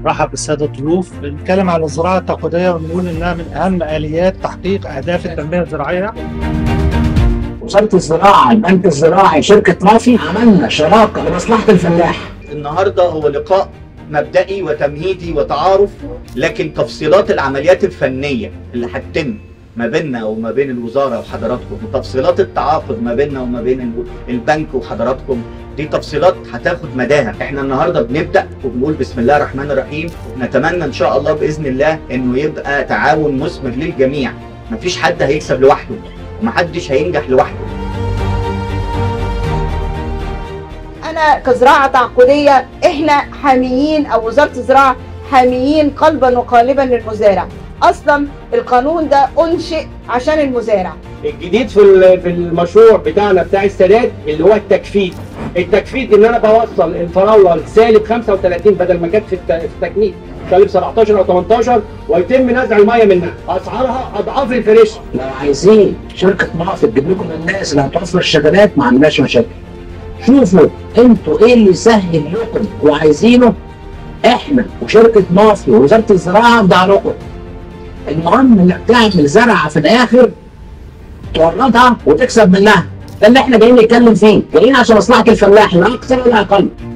رحب بالساده الضيوف بنتكلم عن الزراعه التقليديه ونقول انها من اهم اليات تحقيق اهداف التنميه الزراعيه وزاره الزراعه البنك الزراعي شركه مافي عملنا شراكه لمصلحه الفلاح النهارده هو لقاء مبدئي وتمهيدي وتعارف لكن تفصيلات العمليات الفنيه اللي هتتم ما بيننا وما بين الوزاره وحضراتكم وتفصيلات التعاقد ما بيننا وما بين ال- البنك وحضراتكم دي تفصيلات هتاخد مداها احنا النهارده بنبدا وبنقول بسم الله الرحمن الرحيم نتمنى ان شاء الله باذن الله انه يبقى تعاون مثمر للجميع مفيش حد هيكسب لوحده ومحدش هينجح لوحده انا كزراعه تعاقديه احنا حاميين او وزاره الزراعه حاميين قلبا وقالبا للمزارع اصلا القانون ده انشئ عشان المزارع الجديد في ال- في المشروع بتاعنا بتاع السداد اللي هو التجفيد التجفيد ان انا بوصل الفراوله لسالب 35 بدل ما كانت في الت- في التجميد سالب 17 او 18 ويتم نزع الميه منها اسعارها اضعاف الفريش لو عايزين شركه مافي تجيب لكم الناس اللي هتوفر الشغلات ما عندناش مشاكل شوفوا انتوا ايه اللي يسهل لكم وعايزينه احنا وشركه مافي ووزاره الزراعه في ظهركم المهم انك تعمل زرعه في الاخر توردها وتكسب منها ده اللي احنا جايين نتكلم فيه جايين عشان مصلحه الفلاح لا اكثر ولا اقل